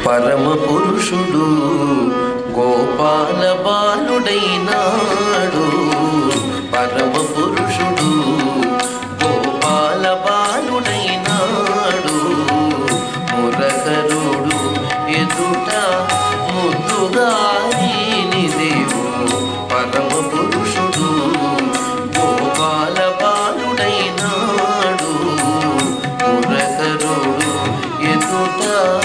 పరమ పురుషుడు గోపాల బాలుడైనాడు పరమ పురుషుడు గోపాల బాలుడైనాడు మురకరుడు ఎదుట ముద్దుగాని దేవు పరమ పురుషుడు గోపాల బాలుడైనాడు మురకరుడు ఎదుట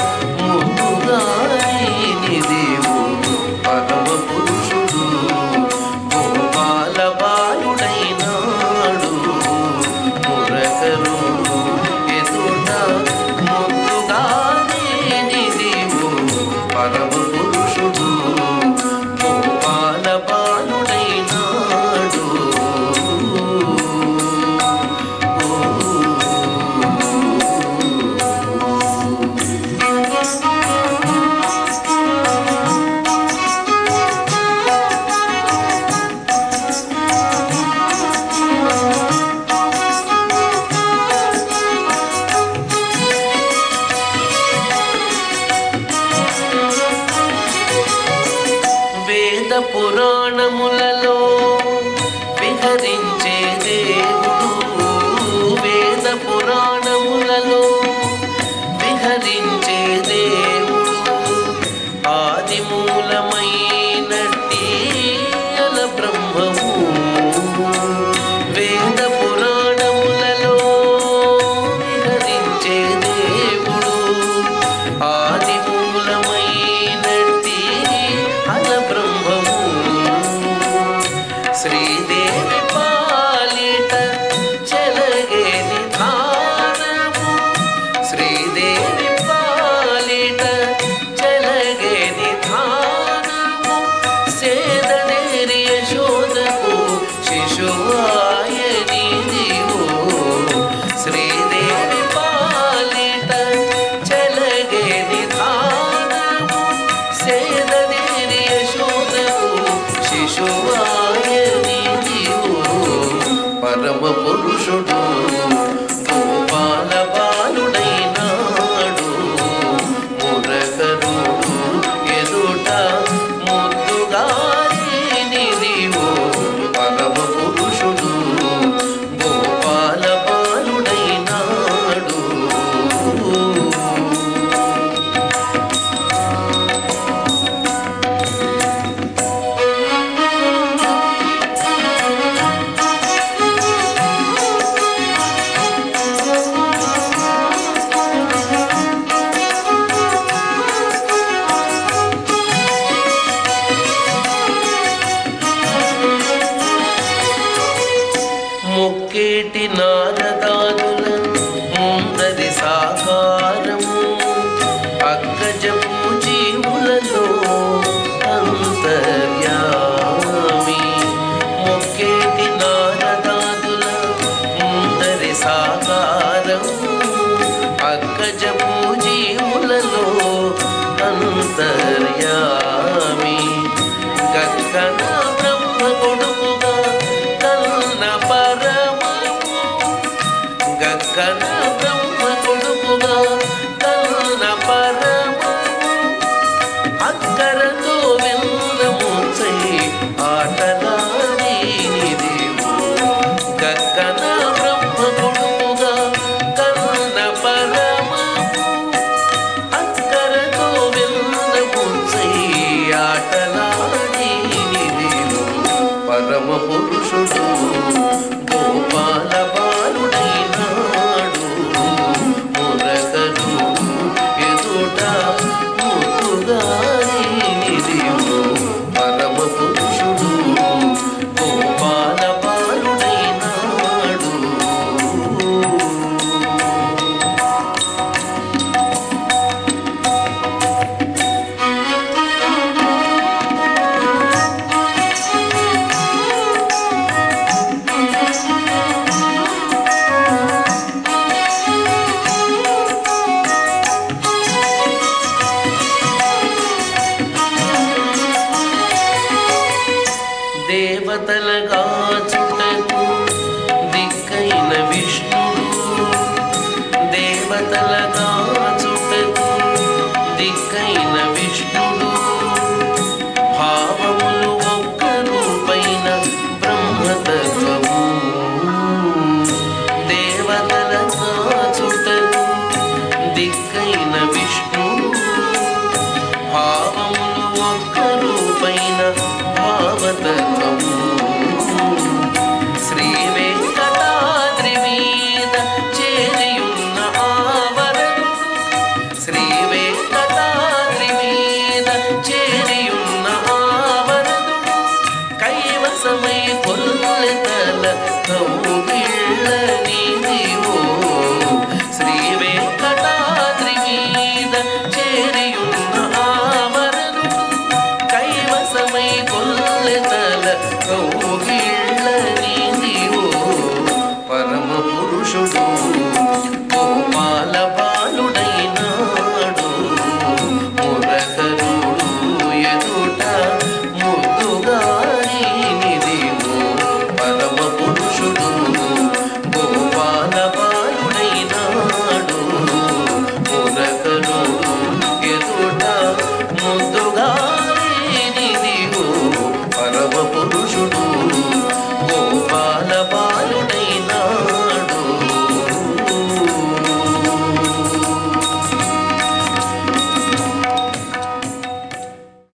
ముద్దుగాని దేవు పరమ పురుషుడు గోపాల బాలుడైనాడు మురకరుడు ఎదుట ముద్దుగాని దేవు పరమ పురుషుడు గోపాల బాలుడైనాడు వేద పురాణములలో విహరించే దేవుడు వేద పురాణములలో విహరించే దేవుడు ఆది మూలమైనట్టి అల బ్రహ్మము వేద పురాణములలో విహరించే దేవుడు ఆది మూలమైనట్టి అల బ్రహ్మము శ్రీదేవి పాలిట చెలగే నిధానము శ్రీదేవి పాలిట చెలగే నిధానము సేదనేరి యశోదకు శిశువాయని దివో శ్రీదేవి పాలిట చెలగే నిధానము సేదనేరి యశోదకు శిశువాయని దివో పరమ పురుషుడు గోపాల బాలుడైనాడు మురకరుడు ఎదుట ముద్దుగాని నీవు పరమ పురుషుడు గోపాల బాలుడైనాడు ముక్కేటి నారదానుల ముందరి సాకారము అక్కజపు జీవులలో అంతర్యామి ముక్కేటి నారదాదుల ముందరి సాకారము అక్కజపు జీవులలో అంతర్యామి గక్కన బ్రహ్మ కొడుకుగా కన్న పరమము దిక్కైన విష్ణుడు భావములు ఒక్క రూపైన బ్రహ్మతత్వము దేవతల కాచుటకు దిక్కైన విష్ణుడు భావములు ఒక్క రూపైన భావతత్వము శ్రీ వెంకటాద్రి మీద చేరియున్న ఆవరణుడు శ్రీ వెంకటాద్రి